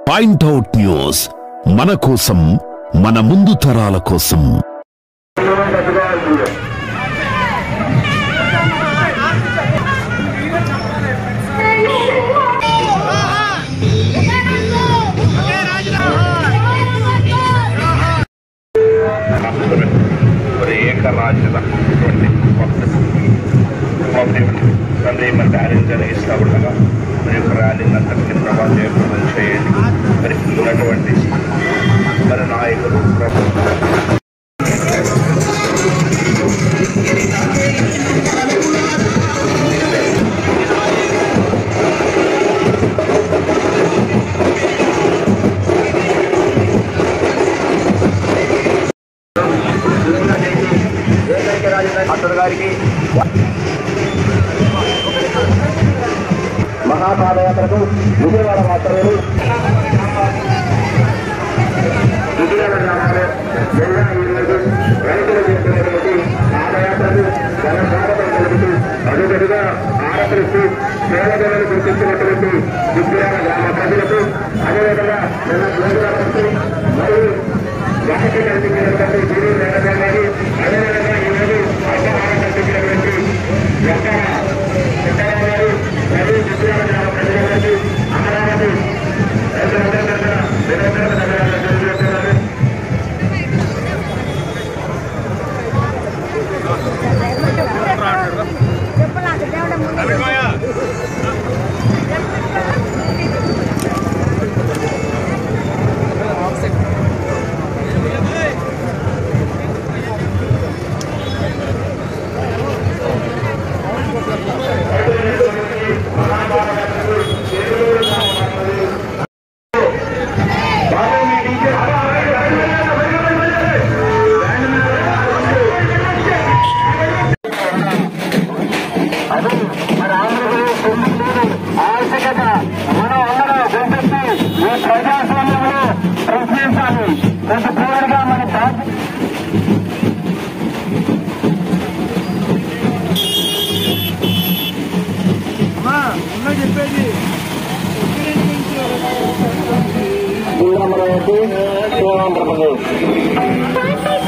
point out news మన కోసం మన ముందు తరాల కోసం ഒരു ఏకరాజ్యత తండ్రి మరి ర్యాలీని జరిగిస్తూ ఉండగా మరి యొక్క ర్యాలీని అంతటిని ప్రభావం జయప్రదం చేయండి మరి ఉన్నటువంటి మరి నాయకులు ప్రభు అతడు గారికి మహాపాదయాత్రకు విజయవాడ మాత్రమే విజయవాడ గ్రామంలో జిల్లా ఈరోజు రైతులు చేస్తున్నటువంటి పాదయాత్రకు ఘనస్వాగతం కలుగుతూ అడుగడుగా ఆరపిస్తూ సేవలను గుర్తించినటువంటి విజయవాడ గ్రామ ప్రజలకు అదేవిధంగా నిన్న ప్రోగ్రాంకు మరియు వాటికి కల్పించినటువంటి గురు నరేంద్ర అదేవిధంగా ఈరోజు అగ్రహారం కల్పించినటువంటి వెంకయ్య వెంకయ్య గారు మరియు విజయవాడ గ్రామ ప్రజలందరికీ అమరావతి రైతులందరి తరఫున నిరంతరం ధన్యవాదాలు తెలియజేస్తున్నారు చెప్పలాక దేవుడ ముందు అది మన ఆంధ్రప్రదేశ్ ప్రభుత్వం ఆవశ్యకత మనం అందరం గుర్తించి ఈ ప్రజాస్వామ్యంలో ప్రశ్నించాలి కొంత పూర్తిగా మన బాధ్యత జిల్లా ఆంధ్రప్రదేశ్